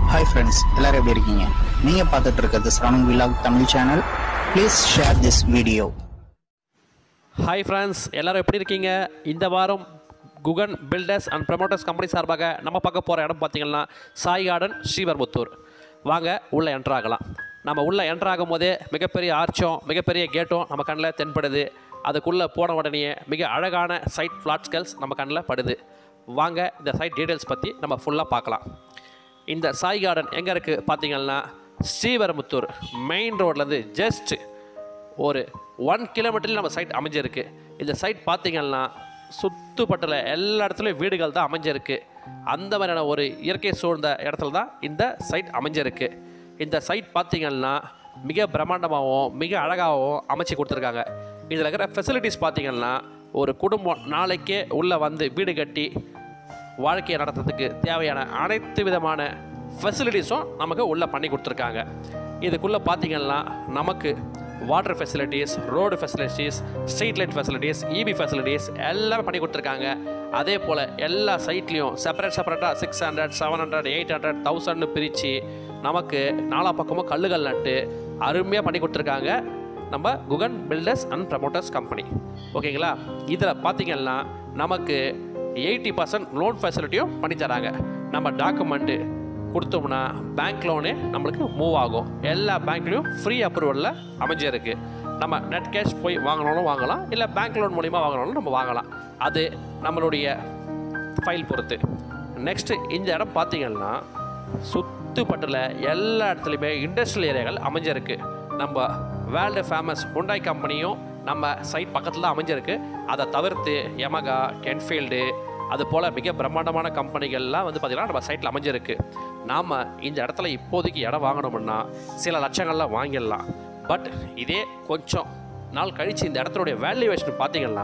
hi friends எல்லாரும் எப்படி இருக்கீங்க நீங்க பார்த்துட்டு இருக்கிறது Saravanan vlog Tamil channel please share this video hi friends எல்லாரும் எப்படி இருக்கீங்க இந்த வாரம் Guhan builders and promoters company சார்பாக நம்ம பார்க்க போகிற இடம் பார்த்தீங்கன்னா சாய் கார்டன் ஸ்ரீவர்முத்தூர் வாங்க உள்ளே என்ட்ரு ஆகலாம் நம்ம உள்ளே என்ட்ரு ஆகும் போதே மிகப்பெரிய ஆர்ச்சும் மிகப்பெரிய கேட்டும் நம்ம கண்ணில் தென்படுது அதுக்குள்ளே போன உடனேயே மிக அழகான சைட் ஃப்ளாட்ஸ்கல்ஸ் நம்ம கண்ணில் படுது வாங்க இந்த சைட் டீட்டெயில்ஸ் பற்றி நம்ம ஃபுல்லாக பார்க்கலாம் இந்த சாய் கார்டன் எங்கே இருக்குது பார்த்தீங்கன்னா ஸ்ரீவரமுத்தூர் மெயின் ரோட்லேருந்து ஜஸ்ட் ஒரு ஒன் கிலோமீட்டரில் நம்ம சைட் அமைஞ்சிருக்கு இந்த சைட் பார்த்தீங்கன்னா சுற்றுப்பட்டில் எல்லா இடத்துலையும் வீடுகள் தான் அமைஞ்சிருக்கு அந்த மாதிரியான ஒரு இயற்கை சூழ்ந்த இடத்துல தான் இந்த சைட் அமைஞ்சிருக்கு இந்த சைட் பார்த்தீங்கன்னா மிக பிரம்மாண்டமாகவும் மிக அழகாகவும் அமைச்சு கொடுத்துருக்காங்க இதில் இருக்கிற ஃபெசிலிட்டிஸ் பார்த்தீங்கன்னா ஒரு குடும்பம் நாளைக்கே உள்ளே வந்து வீடு கட்டி வாழ்க்கையை நடத்துறதுக்கு தேவையான அனைத்து விதமான ஃபெசிலிட்டிஸும் நமக்கு உள்ளே பண்ணி கொடுத்துருக்காங்க இதுக்குள்ளே பார்த்தீங்கன்னா நமக்கு water facilities road facilities street light facilities EB facilities எல்லாமே பண்ணி கொடுத்துருக்காங்க அதே போல் எல்லா சைட்லேயும் செப்பரேட் செப்பரேட்டாக six hundred seven hundred eight hundred தௌசண்ட்னு பிரித்து நமக்கு நாலா பக்கமும் கல்லுகள் நட்டு அருமையாக பண்ணி கொடுத்துருக்காங்க நம்ம Guhan builders and promoters company ஓகேங்களா இதில் பார்த்தீங்கன்னா நமக்கு எயிட்டி பர்சன்ட் லோன் ஃபெசிலிட்டியும் பண்ணி தராங்க நம்ம டாக்குமெண்ட்டு கொடுத்தோம்னா பேங்க் லோனே நம்மளுக்கு மூவ் ஆகும் எல்லா பேங்க்லேயும் ஃப்ரீ அப்ரூவலில் அமைஞ்சிருக்கு நம்ம நெட் கேஷ் போய் வாங்கினாலும் வாங்கலாம் இல்லை பேங்க் லோன் மூலிமா வாங்கினாலும் நம்ம வாங்கலாம் அது நம்மளுடைய ஃபைல் பொறுத்து நெக்ஸ்ட்டு இந்த இடம் பார்த்தீங்கன்னா சுத்துப்பட்டில் எல்லா இடத்துலையுமே இண்டஸ்ட்ரியல் ஏரியாக்கள் அமைஞ்சிருக்கு நம்ம வேர்ல்டு ஃபேமஸ் ஹுண்டாய் கம்பெனியும் நம்ம சைட் பக்கத்தில் தான் அமைஞ்சிருக்கு அதை தவிர்த்து யமகா கென்ஃபீல்டு அது போல் மிக பிரம்மாண்டமான கம்பெனிகள்லாம் வந்து பார்த்திங்கன்னா நம்ம சைட்டில் அமைஞ்சிருக்கு நாம் இந்த இடத்துல இப்போதைக்கு இடம் வாங்கினோம்னா சில லட்சங்கள்லாம் வாங்கிடலாம் பட் இதே கொஞ்சம் நாள் கழித்து இந்த இடத்துடைய வேல்யூவேஷன் பார்த்தீங்கன்னா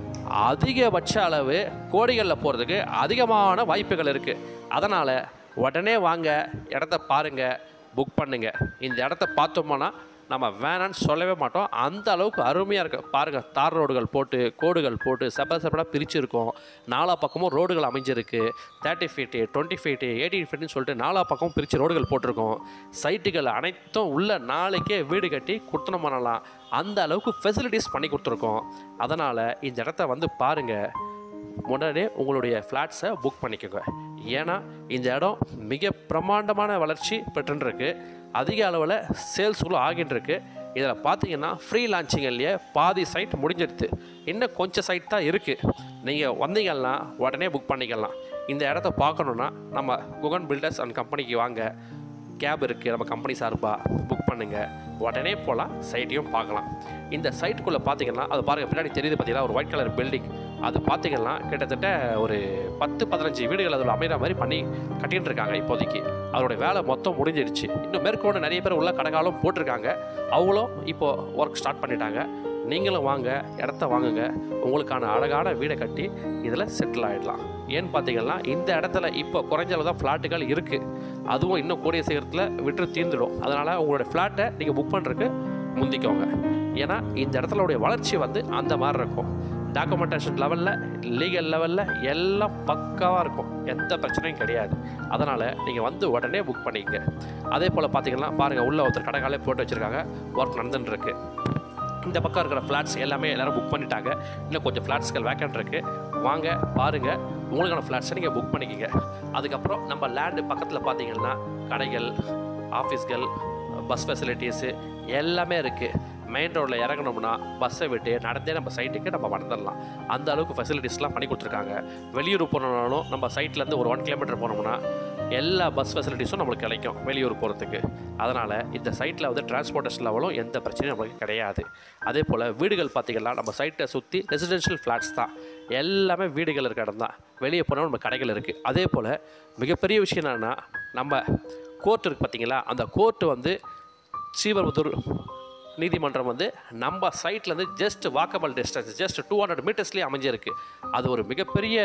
அதிகபட்ச அளவு கோடிகளில் போகிறதுக்கு அதிகமான வாய்ப்புகள் இருக்குது அதனால் உடனே வாங்க இடத்த பாருங்கள் புக் பண்ணுங்க இந்த இடத்த பார்த்தோம்னா நம்ம வேணான்னு சொல்லவே மாட்டோம் அந்த அளவுக்கு அருமையாக இருக்கு பாருங்கள் தார் ரோடுகள் போட்டு கோடுகள் போட்டு செப்பரேட் செப்பரேட்டாக பிரிச்சிருக்கோம் நாலா பக்கமும் ரோடுகள் அமைஞ்சிருக்கு thirty feet twenty feet eighteen ஃபீட்டுன்னு சொல்லிட்டு நாலா பக்கமும் பிரித்து ரோடுகள் போட்டிருக்கோம் சைட்டுகள் அனைத்தும் உள்ள நாளைக்கே வீடு கட்டி கொடுத்தனம் பண்ணலாம் அந்த அளவுக்கு ஃபெசிலிட்டிஸ் பண்ணி கொடுத்துருக்கோம் அதனால் இந்த இடத்த வந்து பாருங்கள் உடனே உங்களுடைய ஃப்ளாட்ஸை புக் பண்ணிக்கோங்க ஏன்னா இந்த இடம் மிக பிரம்மாண்டமான வளர்ச்சி பெற்றுருக்கு அதிக அளவில் சேல்ஸ்களும் ஆகின்றிருக்கு இதில் பார்த்தீங்கன்னா ஃப்ரீ லான்ச்சிங்லேயே பாதி சைட் முடிஞ்சிடுது இன்னும் கொஞ்சம் சைட் தான் இருக்குது நீங்கள் வந்தீங்கன்னா உடனே புக் பண்ணிக்கலாம் இந்த இடத்த பார்க்கணுன்னா நம்ம குகன் பில்டர்ஸ் அண்ட் கம்பெனிக்கு வாங்க கேப் இருக்குது நம்ம கம்பெனி சார்பாக புக் பண்ணுங்கள் உடனே போகலாம் சைட்டையும் பார்க்கலாம் இந்த சைட்டுக்குள்ளே பார்த்தீங்கன்னா அது பாருங்கள் பின்னாடி தெரியுது பார்த்தீங்கன்னா ஒரு ஒயிட் கலர் பில்டிங் அது பார்த்தீங்கன்னா கிட்டத்தட்ட ஒரு பத்து பதினஞ்சு வீடுகள் அதில் அமைகிற மாதிரி பண்ணி கட்டிட்டு இருக்காங்க இப்போதைக்கு அதோடைய வேலை மொத்தம் முடிஞ்சிடுச்சு இன்னும் மேற்கொண்டு நிறைய பேர் உள்ள கடைக்காலும் போட்டிருக்காங்க அவங்களும் இப்போது ஒர்க் ஸ்டார்ட் பண்ணிட்டாங்க நீங்களும் வாங்க இடத்த வாங்குங்க உங்களுக்கான அழகான வீடை கட்டி இதில் செட்டில் ஆகிடலாம் ஏன்னு பார்த்தீங்கன்னா இந்த இடத்துல இப்போ குறைஞ்ச அளவு தான் ஃப்ளாட்டுகள் இருக்குது அதுவும் இன்னும் கூடிய சீக்கிரத்தில் விட்டு தீர்ந்துடும் அதனால் உங்களோட ஃப்ளாட்டை நீங்கள் புக் பண்ணுறதுக்கு முந்திக்கோங்க ஏன்னா இந்த இடத்துலவுடைய வளர்ச்சி வந்து அந்த மாதிரி இருக்கும் டாக்குமெண்டேஷன் லெவலில் லீகல் லெவலில் எல்லாம் பக்காவாக இருக்கும் எந்த பிரச்சனையும் கிடையாது அதனால் நீங்கள் வந்து உடனே புக் பண்ணிக்கங்க அதே போல் பார்த்தீங்கன்னா பாருங்கள் உள்ள ஒருத்தர் கடைக்காலே போட்டு வச்சுருக்காங்க ஒர்க் நடந்துன்னு இருக்கு இந்த பக்கம் இருக்கிற ஃப்ளாட்ஸ் எல்லாமே எல்லோரும் புக் பண்ணிட்டாங்க இன்னும் கொஞ்சம் ஃப்ளாட்ஸ்கள் வேக்கண்ட் இருக்குது வாங்க பாருங்கள் உங்களுக்கான ஃப்ளாட்ஸை நீங்கள் புக் பண்ணிக்கங்க அதுக்கப்புறம் நம்ம லேண்டு பக்கத்தில் பார்த்தீங்கன்னா கடைகள் ஆஃபீஸ்கள் பஸ் ஃபெசிலிட்டிஸு எல்லாமே இருக்குது மெயின் ரோட்டில் இறங்கணும்னா பஸ்ஸை விட்டு நடந்தே நம்ம சைட்டுக்கு நம்ம வந்துடலாம் அந்த அளவுக்கு ஃபெசிலிட்டிஸ்லாம் பண்ணி கொடுத்துருக்காங்க வெளியூர் போனோம்னாலும் நம்ம சைட்லேருந்து ஒரு ஒன் கிலோமீட்டர் போனோம்னா எல்லா பஸ் ஃபெசிலிட்டிஸும் நம்மளுக்கு கிடைக்கும் வெளியூர் போகிறதுக்கு அதனால் இந்த சைட்டில் வந்து டிரான்ஸ்போர்ட்டேஷன் லெவலும் எந்த பிரச்சனையும் நம்மளுக்கு கிடையாது அதே போல் வீடுகள் பார்த்திங்கன்னா நம்ம சைட்டை சுற்றி ரெசிடென்ஷியல் ஃப்ளாட்ஸ் தான் எல்லாமே வீடுகள் இருக்க இடம் தான் வெளியே போனால் நம்ம கடைகள் இருக்குது அதே போல் மிகப்பெரிய விஷயம் என்னென்னா நம்ம கோர்ட் இருக்குது பார்த்தீங்களா அந்த கோர்ட்டு வந்து ஸ்ரீபெரும்புத்தூர் நீதிமன்றம் வந்து நம்ம சைட்லேருந்து just walkable distance just two hundred மீட்டர்ஸ்லேயே அமைஞ்சிருக்கு அது ஒரு மிகப்பெரிய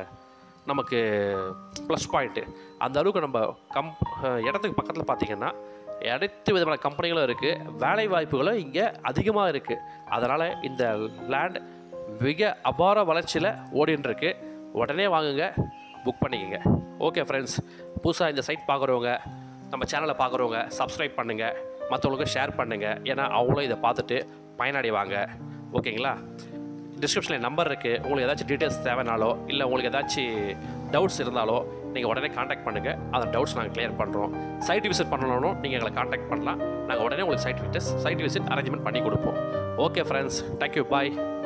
நமக்கு ப்ளஸ் பாயிண்ட்டு அந்த அளவுக்கு நம்ம கம் இடத்துக்கு பக்கத்தில் பார்த்தீங்கன்னா அனைத்து விதமான கம்பெனிகளும் இருக்குது வேலை வாய்ப்புகளும் இங்கே அதிகமாக இருக்குது அதனால் இந்த லேண்ட் மிக அபார வளர்ச்சியில் ஓடின்னு இருக்கு உடனே வாங்குங்க புக் பண்ணிக்கோங்க ஓகே ஃப்ரெண்ட்ஸ் புதுசாக இந்த சைட் பார்க்குறவங்க நம்ம சேனலை பார்க்குறவங்க சப்ஸ்கிரைப் பண்ணுங்கள் மற்றவங்களுக்கு ஷேர் பண்ணுங்கள் ஏன்னா அவங்களும் இதை பார்த்துட்டு பயனடைவாங்க ஓகேங்களா டிஸ்கிரிப்ஷனில் நம்பர் இருக்குது உங்களுக்கு ஏதாச்சும் டீட்டெயில்ஸ் தேவைனாலோ இல்லை உங்களுக்கு ஏதாச்சும் டவுட்ஸ் இருந்தாலோ நீங்கள் உடனே காண்டாக்ட் பண்ணுங்கள் அந்த டவுட்ஸ் நாங்கள் கிளியர் பண்ணுறோம் சைட் விசிட் பண்ணணும்னு நீங்கள் எங்களை காண்டாக்ட் பண்ணலாம் நாங்கள் உடனே உங்களுக்கு site visit site visit arrangement பண்ணி கொடுப்போம் ஓகே ஃப்ரெண்ட்ஸ் தேங்க்யூ பாய்